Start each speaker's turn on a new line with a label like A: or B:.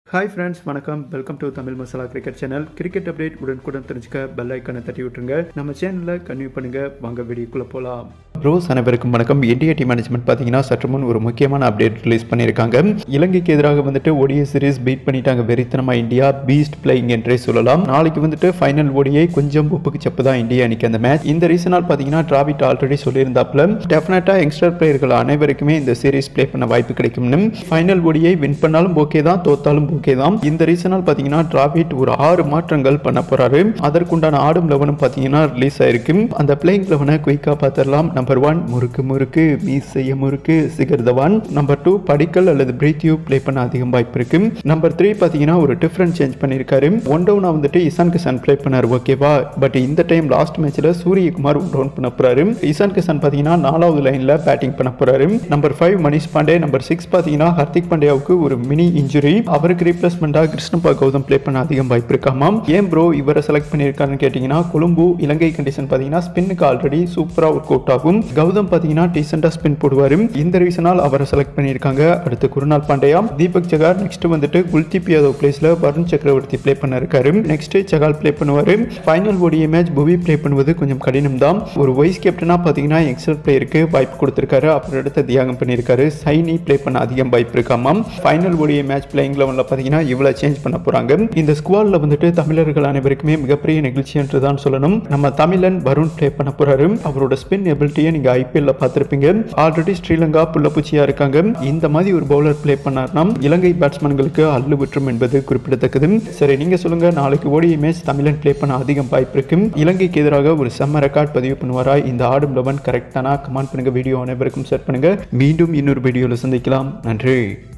A: hi friends வணக்கம் welcome to Tamil masala cricket channel cricket update உடனுக்குடன் தெரிஞ்சுக்க பெல் ஐக்கனை தட்டி விட்டுருங்க நம்ம சேனலில் கன்வியூ பண்ணுங்க வாங்க வீடியோக்குள்ளே போகலாம் ரோஸ் அனைவருக்கும் வணக்கம் இந்தியா டீம் மேனேஜ்மெண்ட் பார்த்தீங்கன்னா சற்று முன் ஒரு முக்கியமான அப்டேட் ரிலீஸ் பண்ணியிருக்காங்க இலங்கைக்கு எதிராக வந்துட்டு ஒடிய சீரிஸ் பீட் பண்ணிட்டாங்க வெறித்தனமா இந்தியா பீஸ்ட் பிளேயிங் என்றே சொல்லலாம் நாளைக்கு வந்துட்டு ஃபைனல் ஓடியை கொஞ்சம் உப்புக்கு செப்பு தான் இந்தியா அன்னைக்கு அந்த மேட்ச் இந்த ரீசனால் பார்த்தீங்கன்னா டிராவிட் ஆல்ரெடி சொல்லியிருந்தாப்புல டெஃபினட்டாக யங்ஸ்டர் பிளேயர்கள் அனைவருக்குமே இந்த சீரிஸ் ப்ளே பண்ண வாய்ப்பு கிடைக்கும்னு ஃபைனல் ஓடியை வின் பண்ணாலும் ஓகே தான் தோத்தாலும் ஓகே தான் இந்த ரீசனால் பார்த்தீங்கன்னா டிராவிட் ஒரு ஆறு மாற்றங்கள் பண்ண போறாரு அதற்குண்டான ஆடும் லெவனும் பார்த்தீங்கன்னா ரிலீஸ் ஆயிருக்கு அந்த பிளேயிங் லெவனை குயிக்காக பார்த்துடலாம் நம்பர் ஒன் முறுக்கு முறுக்கு மீசைய முறுக்கு சிகர் தவான் நம்பர் டூ படிக்கல் அல்லது பிரீத்யூ ப்ளே பண்ண அதிகம் வாய்ப்பு இருக்கு நம்பர் த்ரீ பார்த்தீங்கன்னா ஒரு டிஃப்ரெண்ட் சேஞ்ச் பண்ணியிருக்காரு ஒன் டவுனா வந்துட்டு இசான் கிசான் ப்ளே பண்ணார் ஓகேவா பட் இந்த டைம் லாஸ்ட் மேட்ச்ல சூரியகுமார் ஒன் டவுன் பண்ண போறாரு இசான் கிசான் பார்த்தீங்கன்னா நாலாவது லைன்ல பேட்டிங் பண்ண போறாரு number five Manish Pandey number six பார்த்தீங்கன்னா ஹர்திக் பாண்டியாவுக்கு ஒரு மினி இன்ஜுரி அவருக்கு ரீப்ளேஸ்மெண்ட்டாக கிருஷ்ணப்பா கௌதம் ப்ளே பண்ண அதிகம் வாய்ப்பு இருக்காமாம் ஏன் ப்ரோ இவரை செலக்ட் பண்ணியிருக்காருன்னு கேட்டிங்கன்னா கொழும்பு இலங்கை கண்டிஷன் பார்த்தீங்கன்னா ஸ்பின்னுக்கு ஆல்ரெடி சூப்பராக ஒர்க் அவுட் ஆகும் கௌதம் பார்த்தீங்கன்னா டீசெண்டாக ஸ்பின் போடுவார் இந்த ரீசனால் அவரை செலக்ட் பண்ணியிருக்காங்க அடுத்து குருநாள் பாண்டியா தீபக் ஜகார் நெக்ஸ்ட் வந்துட்டு குல்தீப் யாதவ் பிளேஸ்ல வருண் சக்கரவர்த்தி ப்ளே பண்ண இருக்காரு நெக்ஸ்ட் சகால் ப்ளே பண்ணுவார் ஃபைனல் ஓடிய மேட்ச் புவி ப்ளே பண்ணுவது கொஞ்சம் கடினம் தான் ஒரு வைஸ் கேப்டனாக பார்த்தீங்கன்னா எக்ஸல் பிளேயருக்கு வாய்ப்பு கொடுத்துருக்காரு அப்புறம் அடுத்து தியாகம் பண்ணியிருக்காரு சைனி ப்ளே பண்ண அதிகம் வாய்ப்பு இருக்காமாம் ஃபைனல் ஓடிய மேட்ச் பிளேயிங் லெவலில் பார்த்தீங்கன்னா இவ்வளோ சேஞ்ச் பண்ண போகிறாங்க இந்த ஸ்குவாடில் வந்துட்டு தமிழர்கள் அனைவருக்குமே மிகப்பெரிய நிகழ்ச்சி என்று தான் சொல்லணும் நம்ம தமிழன் வருண் ப்ளே பண்ண போறாரு அவரோட ஸ்பின் எபிலிட்டியை நீங்கள் ஐபிஎல்ல பார்த்துருப்பீங்க ஆல்ரெடி ஸ்ரீலங்கா புள்ளப்பூச்சியா இருக்காங்க இந்த மாதிரி ஒரு பவுலர் ப்ளே பண்ணார்னா இலங்கை பேட்ஸ்மேன்களுக்கு அள்ளு விட்டுரும் என்பது குறிப்பிடத்தக்கது சரி நீங்க சொல்லுங்க நாளைக்கு ஓடிய மேட்ச் தமிழன் ப்ளே பண்ண அதிகம் வாய்ப்பு இருக்கு இலங்கைக்கு எதிராக ஒரு செம்ம ரெக்கார்ட் பதிவு பண்ணுவாரா இந்த ஆடும் லெவன் கரெக்டானா கமெண்ட் பண்ணுங்க வீடியோ அனைவருக்கும் ஷேர் பண்ணுங்க மீண்டும் இன்னொரு வீடியோவில் சந்திக்கலாம் நன்றி